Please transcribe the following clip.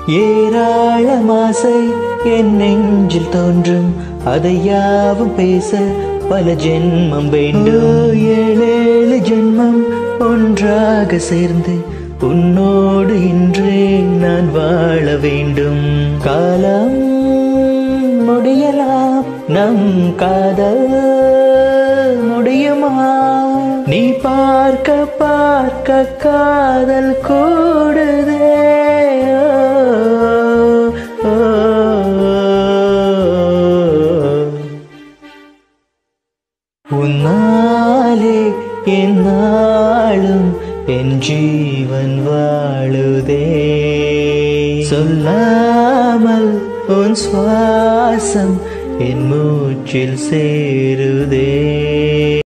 ஏராளம் ஆசை என் நெஞ்சில் தோன்றும் அதை யாவும் பேச பல ஜென்மம் வேண்டும் ஏழேழு ஜென்மம் ஒன்றாக சேர்ந்து உன்னோடு இன்றே நான் வாழ வேண்டும் காலம் முடியலாம் நம் காதல் முடியுமா நீ பார்க்க பார்க்க காதல் கூடுதே ஓ, ஓ. உன்னாலே என்னாலும் என் ஜீவன் வாழுதே சொல்லாமல் உன் சுவாசம் என் மூச்சில் சேருதே